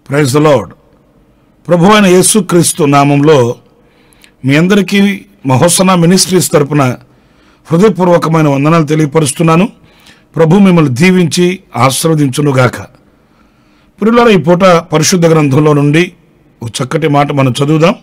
praise the lord ప్రభు అయిన యేసుక్రీస్తు నామంలో మీ అందరికీ మహోసన మినిస్ట్రీస్ తరపున హృదయపూర్వకమైన వందనాలు తెలియపరుస్తున్నాను ప్రభు మిమ్మల్ని దీవించి ఆశీర్వదించునుగాక పిల్లల ఈ పూట పరిశుద్ధ గ్రంథంలో నుండి ఒక చక్కటి మాట మనం చదువుదాం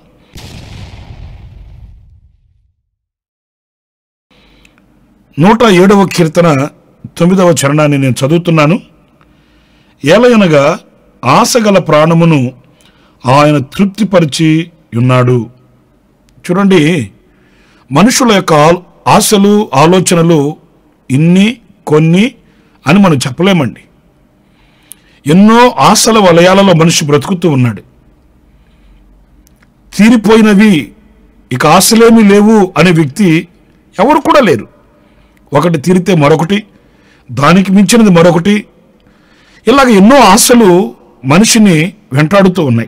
నూట ఏడవ కీర్తన తొమ్మిదవ చరణాన్ని నేను చదువుతున్నాను ఏలయనగా ఆశగల ప్రాణమును ఆయన తృప్తిపరిచి ఉన్నాడు చూడండి మనుషుల యొక్క ఆల్- ఆశలు ఆలోచనలు ఇన్ని కొన్ని అని మనం చెప్పలేమండి ఎన్నో ఆశల వలయాలలో మనిషి బ్రతుకుతూ ఉన్నాడు తీరిపోయినవి ఇక ఆశలేమీ లేవు అనే వ్యక్తి ఎవరు కూడా లేరు ఒకటి తీరితే మరొకటి దానికి మించినది మరొకటి ఇలాగ ఎన్నో ఆశలు మనిషిని వెంటాడుతూ ఉన్నాయి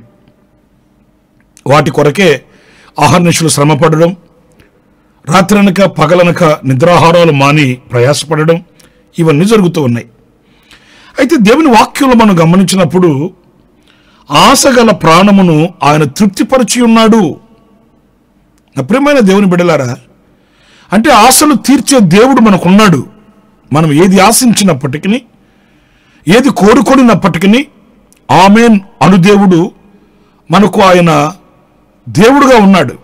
వాటి కొరకే ఆహర్నిశలు శ్రమపడడం రాత్రనక పగలనక నిద్రాహారాలు మాని ప్రయాసపడడం ఇవన్నీ జరుగుతూ ఉన్నాయి అయితే దేవుని వాక్యంలో మనం గమనించినప్పుడు ఆశగల ప్రాణమును ఆయన తృప్తిపరిచి ఉన్నాడు నా ప్రియమైన దేవుని బిడలారా అంటే ఆశలు తీర్చే దేవుడు మనకున్నాడు మనం ఏది ఆశించినప్పటికీ ఏది కోరుకొనినప్పటికీ ఆమెన్ అనుదేవుడు మనకు ఆయన దేవుడుగా ఉన్నాడు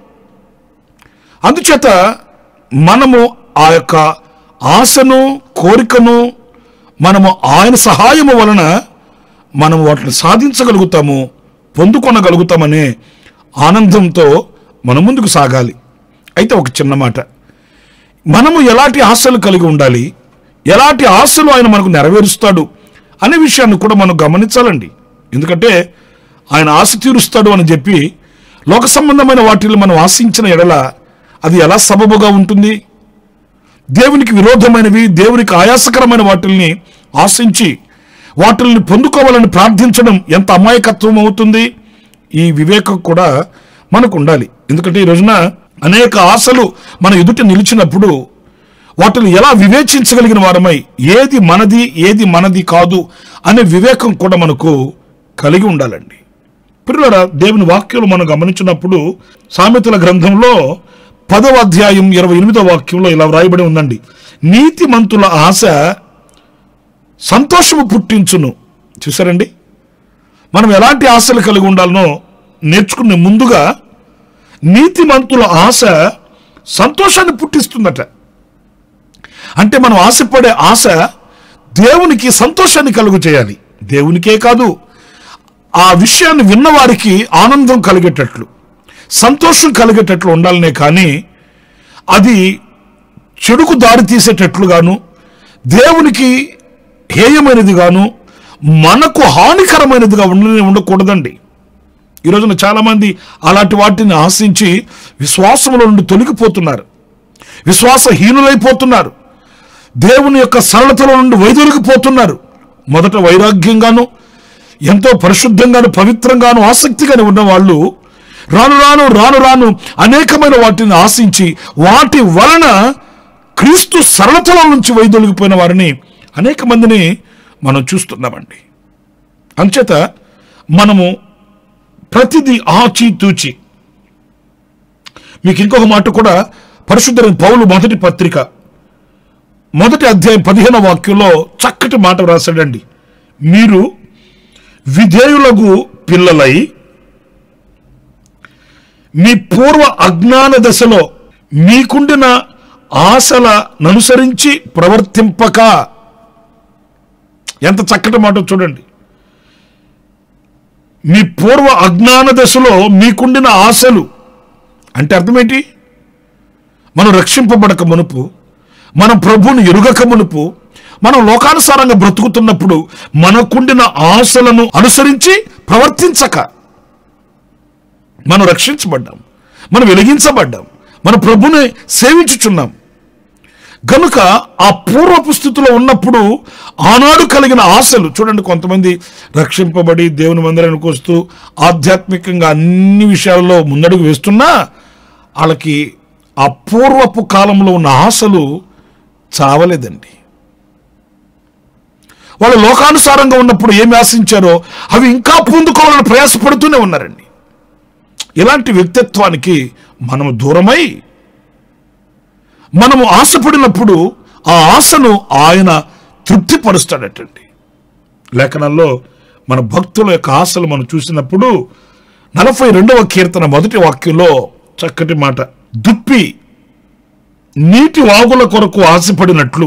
అందుచేత మనము ఆ యొక్క ఆశను కోరికను మనము ఆయన సహాయము వలన మనం వాటిని సాధించగలుగుతాము పొందుకొనగలుగుతామనే ఆనందంతో మనం ముందుకు సాగాలి అయితే ఒక చిన్న మాట మనము ఎలాంటి ఆశలు కలిగి ఉండాలి ఎలాంటి ఆశలు ఆయన మనకు నెరవేరుస్తాడు అనే విషయాన్ని కూడా మనం గమనించాలండి ఎందుకంటే ఆయన ఆశ తీరుస్తాడు అని చెప్పి లోక సంబంధమైన వాటిని మనం ఆశించిన ఎడల అది ఎలా సబబుగా ఉంటుంది దేవునికి విరోధమైనవి దేవునికి ఆయాసకరమైన వాటిల్ని ఆశించి వాటిల్ని పొందుకోవాలని ప్రార్థించడం ఎంత అమాయకత్వం అవుతుంది ఈ వివేకం కూడా మనకు ఉండాలి ఎందుకంటే ఈ రోజున అనేక ఆశలు మన ఎదుట నిలిచినప్పుడు వాటిని ఎలా వివేచించగలిగిన వారమై ఏది మనది ఏది మనది కాదు అనే వివేకం కూడా మనకు కలిగి ఉండాలండి పిల్లల దేవుని వాక్యాలు మనం గమనించినప్పుడు సామెతల గ్రంథంలో పదవ అధ్యాయం ఇరవై ఎనిమిదవ వాక్యంలో ఇలా వ్రాయబడి ఉందండి నీతిమంతుల ఆశ సంతోషము పుట్టించును చూసారండి మనం ఎలాంటి ఆశలు కలిగి ఉండాలనో నేర్చుకునే ముందుగా నీతిమంతుల ఆశ సంతోషాన్ని పుట్టిస్తుందట అంటే మనం ఆశపడే ఆశ దేవునికి సంతోషాన్ని కలుగు చేయాలి దేవునికే కాదు ఆ విషయాన్ని విన్నవారికి ఆనందం కలిగేటట్లు సంతోషం కలిగేటట్లు ఉండాలనే కానీ అది చెడుకు దారి తీసేటట్లుగాను దేవునికి హేయమైనది గాను మనకు హానికరమైనదిగా ఉండ ఉండకూడదండి ఈ రోజున చాలామంది అలాంటి వాటిని ఆశించి విశ్వాసంలో నుండి తొలగిపోతున్నారు విశ్వాసహీనులైపోతున్నారు దేవుని యొక్క సరళతలో నుండి వైదొలిగిపోతున్నారు మొదట వైరాగ్యంగాను ఎంతో పరిశుద్ధంగాను పవిత్రంగాను ఆసక్తిగాను ఉన్న వాళ్ళు రాను రాను రాను రాను అనేకమైన వాటిని ఆశించి వాటి వలన క్రీస్తు సరళతలో నుంచి వైదొలిగిపోయిన వారిని అనేక మందిని మనం చూస్తున్నామండి అంచేత మనము ప్రతిదీ ఆచితూచి మీకు ఇంకొక మాట కూడా పరిశుద్ధ పౌలు మొదటి పత్రిక మొదటి అధ్యాయం పదిహేను వాక్యంలో చక్కటి మాట రాశాడండి మీరు విధేయులకు పిల్లలై మీ పూర్వ అజ్ఞాన దశలో మీకుండిన ఆశల ననుసరించి ప్రవర్తింపక ఎంత చక్కటి మాట చూడండి మీ పూర్వ అజ్ఞాన దశలో మీకుండిన ఆశలు అంటే అర్థమేంటి మనం రక్షింపబడక మునుపు మనం ప్రభువుని ఎరుగక మునుపు మనం లోకానుసారంగా బ్రతుకుతున్నప్పుడు మనకుండిన ఆశలను అనుసరించి ప్రవర్తించక మనం రక్షించబడ్డాం మనం వెలిగించబడ్డాం మన ప్రభుని సేవించుచున్నాం గనుక ఆ పూర్వపు స్థితిలో ఉన్నప్పుడు ఆనాడు కలిగిన ఆశలు చూడండి కొంతమంది రక్షింపబడి దేవుని మందిరానికి వస్తూ ఆధ్యాత్మికంగా అన్ని విషయాల్లో ముందడుగు వేస్తున్నా వాళ్ళకి ఆ పూర్వపు కాలంలో ఉన్న ఆశలు చావలేదండి వాళ్ళు లోకానుసారంగా ఉన్నప్పుడు ఏమి ఆశించారో అవి ఇంకా పొందుకోవాలని ప్రయాసపడుతూనే ఉన్నారండి ఇలాంటి వ్యక్తిత్వానికి మనము దూరమై మనము ఆశపడినప్పుడు ఆ ఆశను ఆయన తృప్తిపరుస్తాడటండి లేఖనంలో మన భక్తుల యొక్క ఆశలు మనం చూసినప్పుడు నలభై రెండవ కీర్తన మొదటి వాక్యంలో చక్కటి మాట దుప్పి నీటి వాగుల కొరకు ఆశపడినట్లు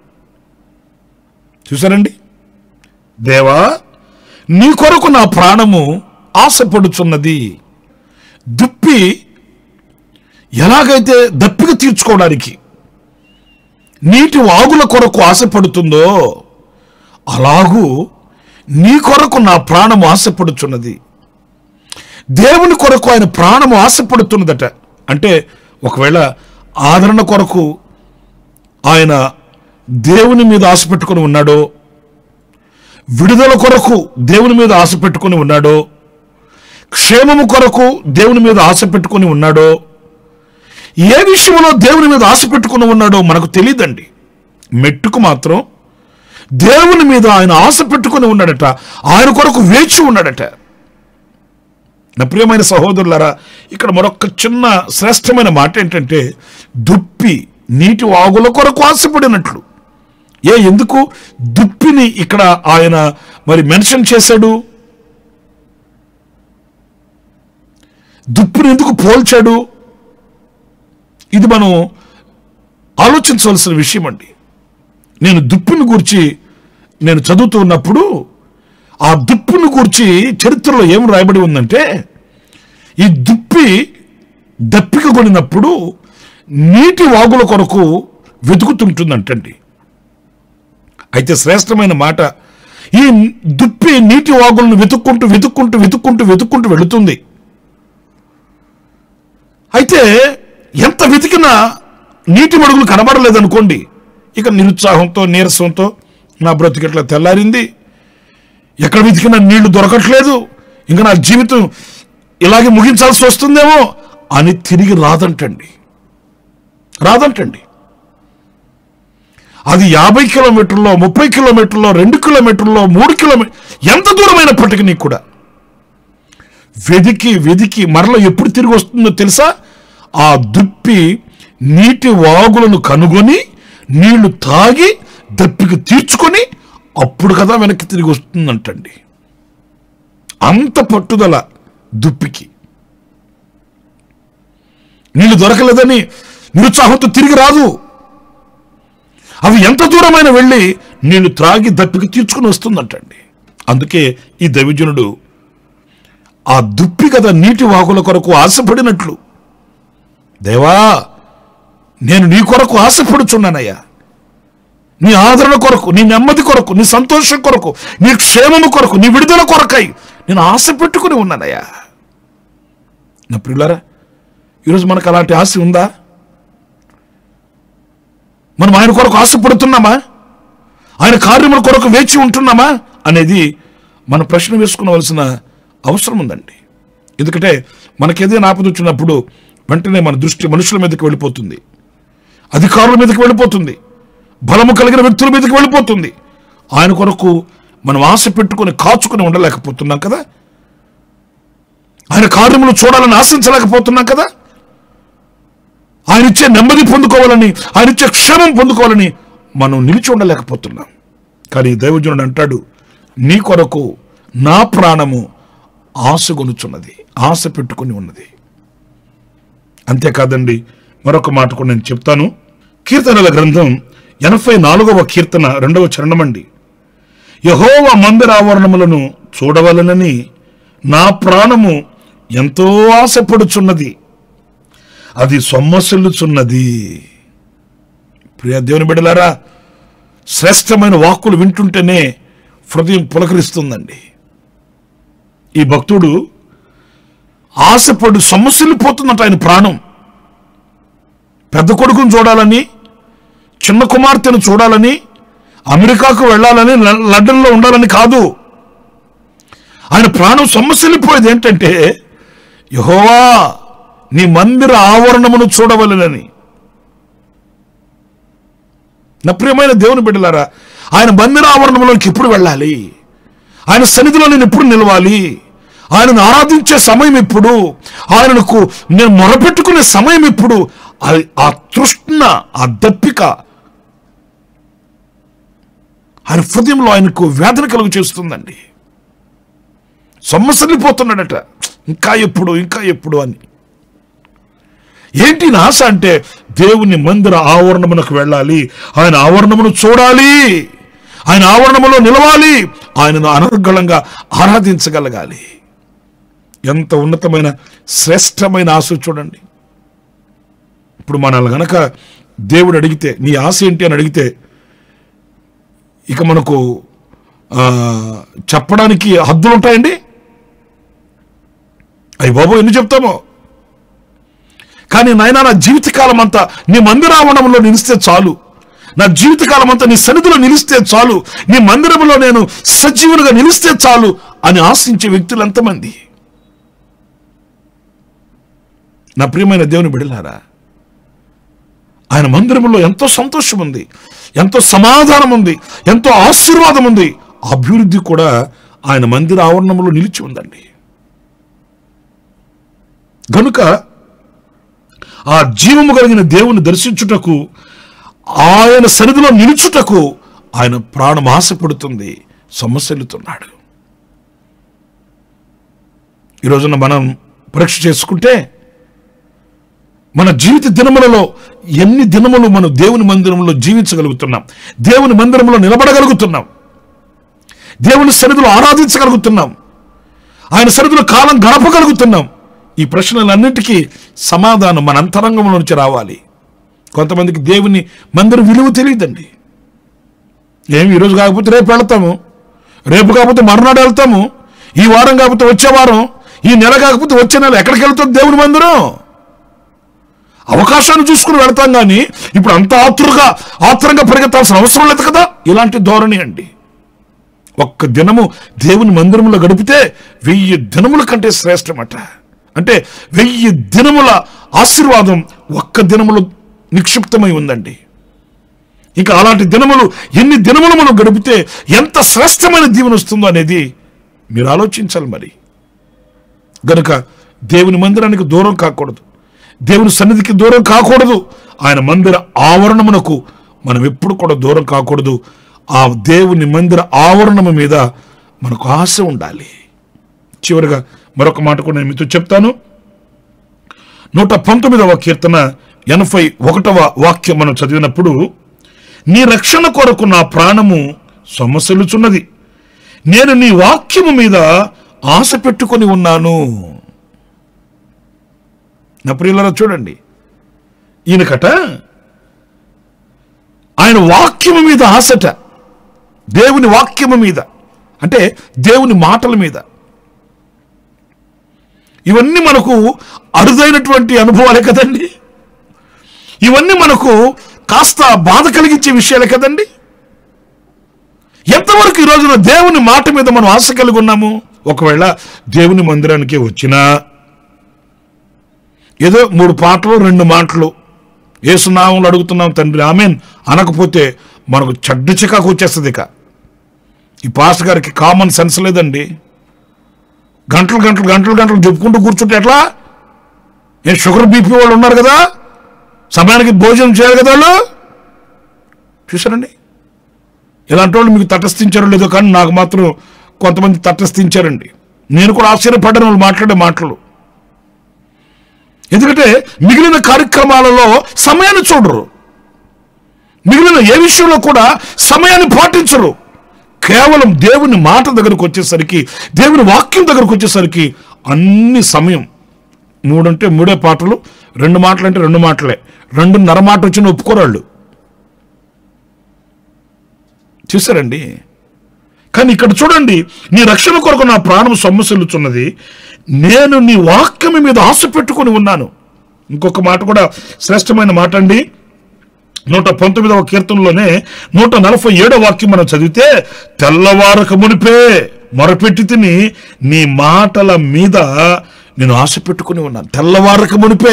చూసారండి దేవా నీ కొరకు నా ప్రాణము ఆశపడుచున్నది దుప్పి ఎలాగైతే దప్పిక తీర్చుకోవడానికి నీటి వాగుల కొరకు ఆశపడుతుందో అలాగూ నీ కొరకు నా ప్రాణము ఆశపడుచున్నది దేవుని కొరకు ఆయన ప్రాణము ఆశపడుతున్నదట అంటే ఒకవేళ ఆదరణ కొరకు ఆయన దేవుని మీద ఆశ పెట్టుకుని ఉన్నాడో విడుదల కొరకు దేవుని మీద ఆశ పెట్టుకుని ఉన్నాడో క్షేమము కొరకు దేవుని మీద ఆశ పెట్టుకుని ఉన్నాడో ఏ విషయంలో దేవుని మీద ఆశ పెట్టుకుని ఉన్నాడో మనకు తెలియదండి మెట్టుకు మాత్రం దేవుని మీద ఆయన ఆశ పెట్టుకుని ఉన్నాడట ఆయన కొరకు వేచి ఉన్నాడట నా ప్రియమైన సహోదరులారా ఇక్కడ మరొక చిన్న శ్రేష్టమైన మాట ఏంటంటే దుప్పి నీటి వాగుల కొరకు ఆశపడినట్లు ఏ ఎందుకు దుప్పిని ఇక్కడ ఆయన మరి మెన్షన్ చేశాడు దుప్పిని ఎందుకు పోల్చాడు ఇది మనం ఆలోచించవలసిన విషయం అండి నేను దుప్పిని గూర్చి నేను చదువుతూ ఉన్నప్పుడు ఆ దుప్పిని గూర్చి చరిత్రలో ఏం రాయబడి ఉందంటే ఈ దుప్పి దప్పిక కొనినప్పుడు నీటి వాగుల కొరకు వెతుకుతుంటుందంటండి అయితే శ్రేష్టమైన మాట ఈ దుప్పి నీటి వాగులను వెతుక్కుంటూ వెతుక్కుంటూ వెతుక్కుంటూ వెతుక్కుంటూ వెళుతుంది అయితే ఎంత వెతికినా నీటి మడుగులు కనబడలేదనుకోండి ఇక నిరుత్సాహంతో నీరసంతో నా బ్రతికెట్లా తెల్లారింది ఎక్కడ వెతికినా నీళ్లు దొరకట్లేదు ఇంకా నా జీవితం ఇలాగే ముగించాల్సి వస్తుందేమో అని తిరిగి రాదంటండి రాదంటండి అది యాభై కిలోమీటర్లో ముప్పై కిలోమీటర్లో రెండు కిలోమీటర్లో మూడు కిలోమీటర్ ఎంత దూరమైనప్పటికీ నీకు కూడా వెదికి వెదికి మరల ఎప్పుడు తిరిగి వస్తుందో తెలుసా ఆ దుప్పి నీటి వాగులను కనుగొని నీళ్లు తాగి దప్పికి తీర్చుకొని అప్పుడు కదా వెనక్కి తిరిగి వస్తుందంటండి అంత పట్టుదల దుప్పికి నీళ్లు దొరకలేదని నిరుత్సాహంతో తిరిగి రాదు అవి ఎంత దూరమైన వెళ్ళి నీళ్లు త్రాగి దప్పికి తీర్చుకుని వస్తుందంటండి అందుకే ఈ దైవజనుడు ఆ దుప్పి కదా నీటి వాకుల కొరకు ఆశపడినట్లు దేవా నేను నీ కొరకు ఆశపడుచున్నానయ్యా నీ ఆదరణ కొరకు నీ నెమ్మది కొరకు నీ సంతోషం కొరకు నీ క్షేమము కొరకు నీ విడుదల కొరకై నేను ఆశ పెట్టుకుని ఉన్నానయ్యా నా ప్రియులారా ఈరోజు మనకు అలాంటి ఆశ ఉందా మనం ఆయన కొరకు ఆశపడుతున్నామా ఆయన కార్యముల కొరకు వేచి ఉంటున్నామా అనేది మన ప్రశ్న వేసుకునవలసిన అవసరం ఉందండి ఎందుకంటే మనకి ఏదైనా ఆపద వచ్చినప్పుడు వెంటనే మన దృష్టి మనుషుల మీదకి వెళ్ళిపోతుంది అధికారుల మీదకి వెళ్ళిపోతుంది బలము కలిగిన వ్యక్తుల మీదకి వెళ్ళిపోతుంది ఆయన కొరకు మనం ఆశ పెట్టుకొని కాచుకొని ఉండలేకపోతున్నాం కదా ఆయన కార్యములు చూడాలని ఆశించలేకపోతున్నాం కదా ఆయన ఇచ్చే నెమ్మది పొందుకోవాలని ఆయన ఇచ్చే క్షేమం పొందుకోవాలని మనం నిలిచి ఉండలేకపోతున్నాం కానీ దైవజనుడు అంటాడు నీ కొరకు నా ప్రాణము ఆశ కొనుచున్నది ఆశ పెట్టుకుని ఉన్నది అంతేకాదండి మరొక మాట కూడా నేను చెప్తాను కీర్తనల గ్రంథం ఎనభై నాలుగవ కీర్తన రెండవ చరణమండి యహోవ మందిర ఆవరణములను చూడవలనని నా ప్రాణము ఎంతో ఆశపడుచున్నది అది సొమ్మసిల్లుచున్నది ప్రియ దేవుని బిడ్డలారా శ్రేష్టమైన వాక్కులు వింటుంటేనే హృదయం పులకరిస్తుందండి ఈ భక్తుడు ఆశపడు సొమ్మసిల్లిపోతుందంట ఆయన ప్రాణం పెద్ద కొడుకును చూడాలని చిన్న కుమార్తెను చూడాలని అమెరికాకు వెళ్ళాలని ల- లండన్లో ఉండాలని కాదు ఆయన ప్రాణం సొమ్మసిల్లిపోయేది ఏంటంటే యహోవా నీ మందిర ఆవరణమును చూడవలెనని నా ప్రియమైన దేవుని బిడ్డలారా ఆయన మందిరావరణంలోకి ఎప్పుడు వెళ్ళాలి ఆయన సన్నిధిలో నేను ఎప్పుడు నిలవాలి ఆయనను ఆరాధించే సమయం ఎప్పుడు ఆయనకు నేను మొరపెట్టుకునే సమయం ఎప్పుడు ఆ- ఆ తృష్ణ ఆ దప్పిక ఆయన హృదయంలో ఆయనకు వేదన కలుగు చేస్తుందండి సొమ్మసల్లిపోతున్నాడట ఇంకా ఎప్పుడు ఇంకా ఎప్పుడు అని ఏంటి నా ఆశ అంటే దేవుని మందిర ఆవరణమునకు వెళ్ళాలి ఆయన ఆవరణమును చూడాలి ఆయన ఆవరణములో నిలవాలి ఆయనను అనర్గళంగా ఆరాధించగలగాలి ఎంత ఉన్నతమైన శ్రేష్టమైన ఆశ చూడండి ఇప్పుడు మనల్ని గనక దేవుడు అడిగితే నీ ఆశ ఏంటి అని అడిగితే ఇక మనకు ఆ, చెప్పడానికి హద్దులు ఉంటాయండి అయ్యి బాబు ఎన్ని చెప్తామో కానీ నాయన నా జీవితకాలం అంతా నీ మందిరావరణంలో నిలిస్తే చాలు నా జీవితకాలం అంతా నీ సన్నిధిలో నిలిస్తే చాలు నీ మందిరంలో నేను సజీవులుగా నిలిస్తే చాలు అని ఆశించే వ్యక్తులు ఎంతమంది నా ప్రియమైన దేవుని బిడలారా ఆయన మందిరంలో ఎంతో సంతోషం ఉంది ఎంతో సమాధానం ఉంది ఎంతో ఆశీర్వాదం ఉంది అభివృద్ధి కూడా ఆయన మందిర ఆవరణంలో నిలిచి ఉందండి గనుక ఆ జీవము కలిగిన దేవుని దర్శించుటకు ఆయన సన్నిధిలో నిలుచుటకు ఆయన ప్రాణం ఆశపడుతుంది సమస్యలుతున్నాడు ఈ రోజున మనం పరీక్ష చేసుకుంటే మన జీవిత దినములలో ఎన్ని దినములు మనం దేవుని మందిరంలో జీవించగలుగుతున్నాం దేవుని మందిరంలో నిలబడగలుగుతున్నాం దేవుని సన్నిధిలో ఆరాధించగలుగుతున్నాం ఆయన సన్నిధిలో కాలం గడపగలుగుతున్నాం ఈ ప్రశ్నలన్నిటికీ సమాధానం మన అంతరంగంలో నుంచి రావాలి కొంతమందికి దేవుని మందిరం విలువ తెలియదండి ఏమి ఈరోజు కాకపోతే రేపు వెళ్తాము రేపు కాకపోతే మరునాడు వెళ్తాము ఈ వారం కాకపోతే వచ్చే వారం ఈ నెల కాకపోతే వచ్చే నెల ఎక్కడికి వెళ్తుంది దేవుని మందిరం అవకాశాన్ని చూసుకుని వెళ్తాం కానీ ఇప్పుడు అంత ఆతురుగా ఆతురంగా పరిగెత్తాల్సిన అవసరం లేదు కదా ఇలాంటి ధోరణి అండి ఒక్క దినము దేవుని మందిరంలో గడిపితే వెయ్యి దినముల కంటే శ్రేష్టమట అంటే వెయ్యి దినముల ఆశీర్వాదం ఒక్క దినములో నిక్షిప్తమై ఉందండి ఇంకా అలాంటి దినములు ఎన్ని దినములు మనం గడిపితే ఎంత శ్రేష్టమైన దీవెన వస్తుందో అనేది మీరు ఆలోచించాలి మరి గనుక దేవుని మందిరానికి దూరం కాకూడదు దేవుని సన్నిధికి దూరం కాకూడదు ఆయన మందిర ఆవరణమునకు మనం ఎప్పుడు కూడా దూరం కాకూడదు ఆ దేవుని మందిర ఆవరణము మీద మనకు ఆశ ఉండాలి చివరిగా మరొక మాట కూడా నేను మీతో చెప్తాను నూట పంతొమ్మిదవ కీర్తన ఎనభై ఒకటవ వాక్యం మనం చదివినప్పుడు నీ రక్షణ కొరకు నా ప్రాణము సొమ్మసలుచున్నది నేను నీ వాక్యము మీద ఆశ పెట్టుకొని ఉన్నాను నా ప్రియులరా చూడండి ఈయనకట ఆయన వాక్యము మీద ఆశట దేవుని వాక్యము మీద అంటే దేవుని మాటల మీద ఇవన్నీ మనకు అరుదైనటువంటి అనుభవాలే కదండి ఇవన్నీ మనకు కాస్త బాధ కలిగించే విషయాలే కదండి ఎంతవరకు ఈ రోజున దేవుని మాట మీద మనం ఆశ కలిగి ఉన్నాము ఒకవేళ దేవుని మందిరానికి వచ్చినా ఏదో మూడు పాటలు రెండు మాటలు ఏసునామంలో అడుగుతున్నాం తండ్రి ఆమెన్ అనకపోతే మనకు చెడ్డ చికాకు వచ్చేస్తుంది ఇక ఈ పాస్టర్ గారికి కామన్ సెన్స్ లేదండి గంటలు గంటలు గంటలు గంటలు చెప్పుకుంటూ కూర్చుంటే ఎట్లా ఏ షుగర్ బీపీ వాళ్ళు ఉన్నారు కదా సమయానికి భోజనం చేయాలి కదా వాళ్ళు చూసారండి ఇలాంటి వాళ్ళు మీకు తటస్థించారో లేదో కానీ నాకు మాత్రం కొంతమంది తటస్థించారండి నేను కూడా ఆశ్చర్యపడ్డాను వాళ్ళు మాట్లాడే మాటలు ఎందుకంటే మిగిలిన కార్యక్రమాలలో సమయాన్ని చూడరు మిగిలిన ఏ విషయంలో కూడా సమయాన్ని పాటించరు కేవలం దేవుని మాట దగ్గరకు వచ్చేసరికి దేవుని వాక్యం దగ్గరకు వచ్చేసరికి అన్ని సమయం మూడంటే మూడే పాటలు రెండు మాటలు అంటే రెండు మాటలే రెండున్నర మాట వచ్చిన ఒప్పుకోరాళ్ళు చూసారండి కానీ ఇక్కడ చూడండి నీ రక్షణ కొరకు నా ప్రాణం సొమ్మసిల్లుచున్నది నేను నీ వాక్యం మీద ఆశ పెట్టుకొని ఉన్నాను ఇంకొక మాట కూడా శ్రేష్టమైన మాట అండి నూట పంతొమ్మిదవ కీర్తనలోనే నూట నలభై ఏడవ వాక్యం మనం చదివితే తెల్లవారక మునిపే మొరపెట్టి తిని నీ మాటల మీద నేను ఆశ పెట్టుకుని ఉన్నాను తెల్లవారక మునిపే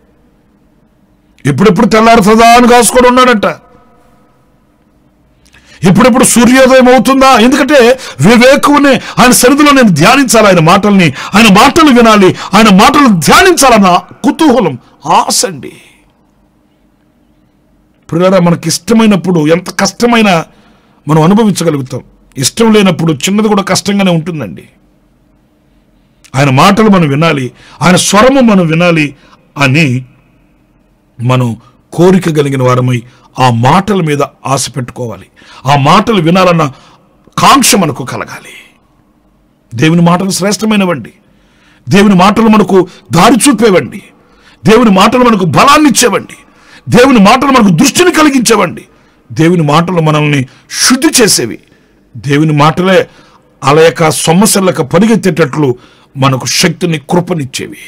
ఎప్పుడెప్పుడు తెల్లారుతుందా అని కాసుకొని ఉన్నాడట ఎప్పుడెప్పుడు సూర్యోదయం అవుతుందా ఎందుకంటే వివేకునే ఆయన సరిధిలో నేను ధ్యానించాలి ఆయన మాటల్ని ఆయన మాటలు వినాలి ఆయన మాటలు ధ్యానించాలన్న కుతూహలం ఆశ అండి ప్రియులారా మనకి ఇష్టమైనప్పుడు ఎంత కష్టమైనా మనం అనుభవించగలుగుతాం ఇష్టం లేనప్పుడు చిన్నది కూడా కష్టంగానే ఉంటుందండి ఆయన మాటలు మనం వినాలి ఆయన స్వరము మనం వినాలి అని మనం కోరిక కలిగిన వారమై ఆ మాటల మీద ఆశ పెట్టుకోవాలి ఆ మాటలు వినాలన్న కాంక్ష మనకు కలగాలి దేవుని మాటలు శ్రేష్టమైనవండి దేవుని మాటలు మనకు దారి చూపేవండి దేవుని మాటలు మనకు బలాన్ని ఇచ్చేవండి దేవుని మాటలు మనకు దృష్టిని కలిగించేవండి దేవుని మాటలు మనల్ని శుద్ధి చేసేవి దేవుని మాటలే అలయక సొమ్మసెల్లక పరిగెత్తేటట్లు మనకు శక్తిని కృపనిచ్చేవి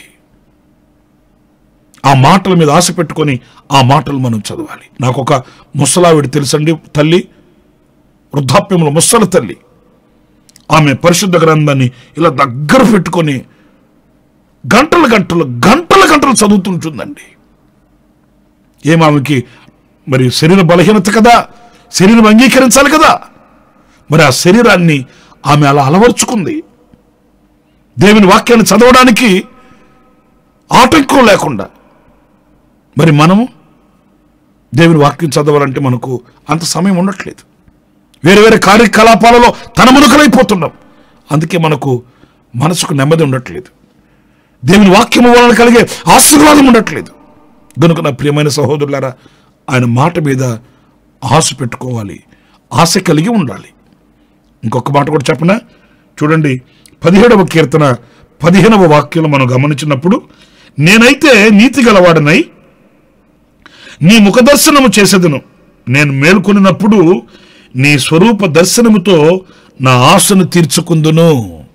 ఆ మాటల మీద ఆశ పెట్టుకొని ఆ మాటలు మనం చదవాలి నాకు ఒక ముసలావిడ తెలుసండి తల్లి వృద్ధాప్యంలో ముసల తల్లి ఆమె పరిశుద్ధ గ్రంథాన్ని ఇలా దగ్గర పెట్టుకొని గంటల గంటలు గంటల గంటలు చదువుతుంటుందండి ఏం ఆమెకి మరి శరీర బలహీనత కదా శరీరం అంగీకరించాలి కదా మరి ఆ శరీరాన్ని ఆమె అలా అలవర్చుకుంది దేవుని వాక్యాన్ని చదవడానికి ఆటంకం లేకుండా మరి మనము దేవుని వాక్యం చదవాలంటే మనకు అంత సమయం ఉండట్లేదు వేరే వేరే కార్యకలాపాలలో తనమునకలైపోతున్నాం అందుకే మనకు మనసుకు నెమ్మది ఉండట్లేదు దేవుని వాక్యము వలన కలిగే ఆశీర్వాదం ఉండట్లేదు కనుక నా ప్రియమైన సహోదరులారా ఆయన మాట మీద ఆశ పెట్టుకోవాలి ఆశ కలిగి ఉండాలి ఇంకొక మాట కూడా చెప్పనా చూడండి పదిహేడవ కీర్తన పదిహేనవ వాక్యం మనం గమనించినప్పుడు నేనైతే నీతి గలవాడనై నీ ముఖ దర్శనము చేసేదను నేను మేల్కొనినప్పుడు నీ స్వరూప దర్శనముతో నా ఆశను తీర్చుకుందును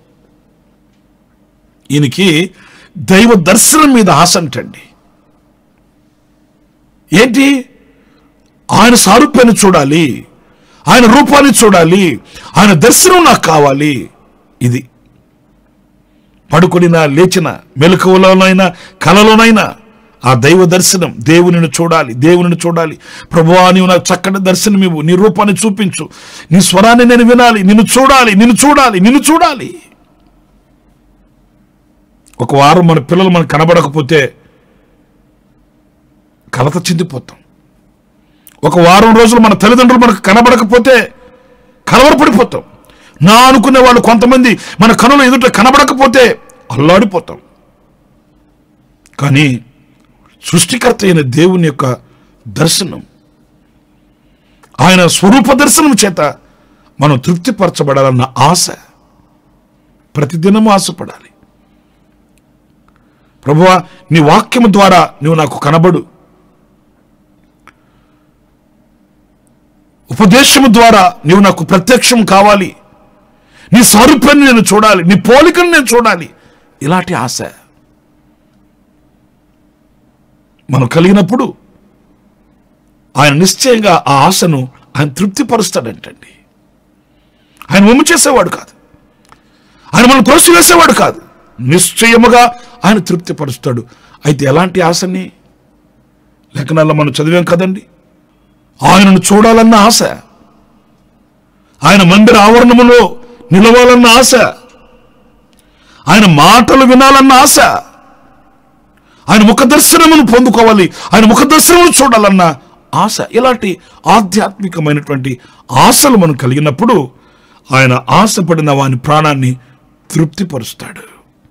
ఈయనకి దైవ దర్శనం మీద ఆశ అంటండి ఏంటి ఆయన సారూప్యాన్ని చూడాలి ఆయన రూపాన్ని చూడాలి ఆయన దర్శనం నాకు కావాలి ఇది పడుకొనినా లేచిన మెలకువలోనైనా కలలోనైనా ఆ దైవ దర్శనం దేవునిని చూడాలి దేవునిని చూడాలి ప్రభువా నీవు నాకు చక్కటి దర్శనం ఇవ్వు నీ రూపాన్ని చూపించు నీ స్వరాన్ని నేను వినాలి నిన్ను చూడాలి నిన్ను చూడాలి నిన్ను చూడాలి ఒక వారం మన పిల్లలు మనకు కనబడకపోతే కలత చెందిపోతాం ఒక వారం రోజులు మన తల్లిదండ్రులు మనకు కనబడకపోతే కలవరపడిపోతాం నా అనుకునే వాళ్ళు కొంతమంది మన కనుల ఎదుట కనబడకపోతే అల్లాడిపోతాం కానీ సృష్టికర్త అయిన దేవుని యొక్క దర్శనం ఆయన స్వరూప దర్శనం చేత మనం తృప్తిపరచబడాలన్న ఆశ ప్రతిదినం ఆశపడాలి ప్రభువా నీ వాక్యము ద్వారా నువ్వు నాకు కనబడు ఉపదేశము ద్వారా నీవు నాకు ప్రత్యక్షం కావాలి నీ స్వరూపాన్ని నేను చూడాలి నీ పోలికను నేను చూడాలి ఇలాంటి ఆశ మనం కలిగినప్పుడు ఆయన నిశ్చయంగా ఆ ఆశను ఆయన తృప్తిపరుస్తాడంటండి ఆయన ఉమ్ము చేసేవాడు కాదు ఆయన మనం తోసివేసేవాడు కాదు నిశ్చయముగా ఆయన తృప్తిపరుస్తాడు అయితే ఎలాంటి ఆశని లేఖనాల్లో మనం చదివాం కదండి ఆయనను చూడాలన్న ఆశ ఆయన మందిర ఆవరణములో నిలవాలన్న ఆశ ఆయన మాటలు వినాలన్న ఆశ ఆయన ముఖ దర్శనమును పొందుకోవాలి ఆయన ముఖ దర్శనమును చూడాలన్న ఆశ ఇలాంటి ఆధ్యాత్మికమైనటువంటి ఆశలు మనం కలిగినప్పుడు ఆయన ఆశపడిన వాని ప్రాణాన్ని తృప్తిపరుస్తాడు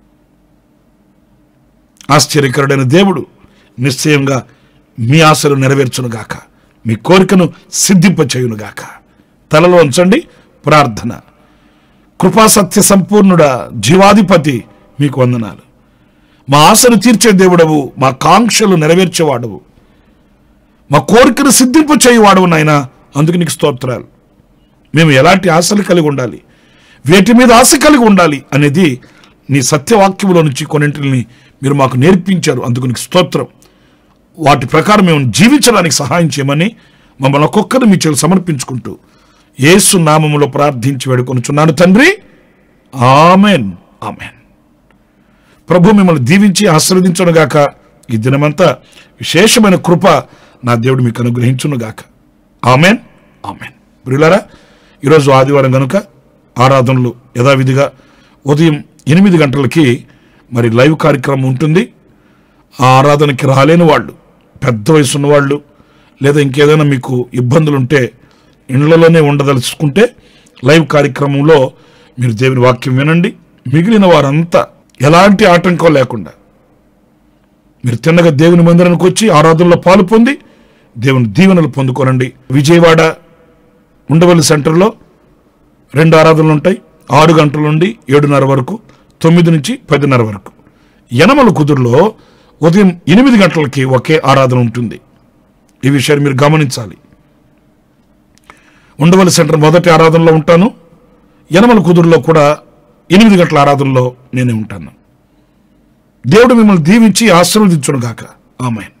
ఆశ్చర్యకరుడైన దేవుడు నిశ్చయంగా మీ ఆశలు నెరవేర్చునుగాక మీ కోరికను సిద్ధింపచేయునుగాక తలలో ఉంచండి ప్రార్థన కృపా సత్య సంపూర్ణుడా జీవాధిపతి మీకు వందనాలు మా ఆశను తీర్చే దేవుడవు మా కాంక్షలు నెరవేర్చేవాడవు మా కోరికను సిద్ధింపు చేయువాడవు నాయన అందుకు నీకు స్తోత్రాలు మేము ఎలాంటి ఆశలు కలిగి ఉండాలి వేటి మీద ఆశ కలిగి ఉండాలి అనేది నీ సత్యవాక్యములో నుంచి కొన్నింటిని మీరు మాకు నేర్పించారు అందుకు నీకు స్తోత్రం వాటి ప్రకారం మేము జీవించడానికి సహాయం చేయమని మమ్మల్ని ఒక్కొక్కరు మీ చేతులు సమర్పించుకుంటూ యేసు నామములో ప్రార్థించి వేడుకొనుచున్నాను తండ్రి ఆమెన్ ఆమెన్ ప్రభు మిమ్మల్ని దీవించి ఆశీర్వదించునుగాక ఈ దినమంతా విశేషమైన కృప నా దేవుడు మీకు అనుగ్రహించునుగాక ఆమెన్ ఆమెన్ ప్రియులారా ఈరోజు ఆదివారం కనుక ఆరాధనలు యథావిధిగా ఉదయం ఎనిమిది గంటలకి మరి లైవ్ కార్యక్రమం ఉంటుంది ఆ ఆరాధనకి రాలేని వాళ్ళు పెద్ద వయసు ఉన్నవాళ్ళు లేదా ఇంకేదైనా మీకు ఇబ్బందులు ఉంటే ఇండ్లలోనే ఉండదలుచుకుంటే లైవ్ కార్యక్రమంలో మీరు దేవుని వాక్యం వినండి మిగిలిన వారంతా ఎలాంటి ఆటంకం లేకుండా మీరు తిన్నగా దేవుని మందిరానికి వచ్చి ఆరాధనలో పాలు పొంది దేవుని దీవెనలు పొందుకోనండి విజయవాడ ఉండవల్లి సెంటర్లో రెండు ఆరాధనలు ఉంటాయి ఆరు గంటల నుండి ఏడున్నర వరకు తొమ్మిది నుంచి పదిన్నర వరకు యనమల కుదురులో ఉదయం ఎనిమిది గంటలకి ఒకే ఆరాధన ఉంటుంది ఈ విషయాన్ని మీరు గమనించాలి ఉండవల్లి సెంటర్ మొదటి ఆరాధనలో ఉంటాను యనమల కుదురులో కూడా ఎనిమిది గంటల ఆరాధనలో నేనే ఉంటాను దేవుడు మిమ్మల్ని దీవించి ఆశీర్వదించును గాక ఆమెన్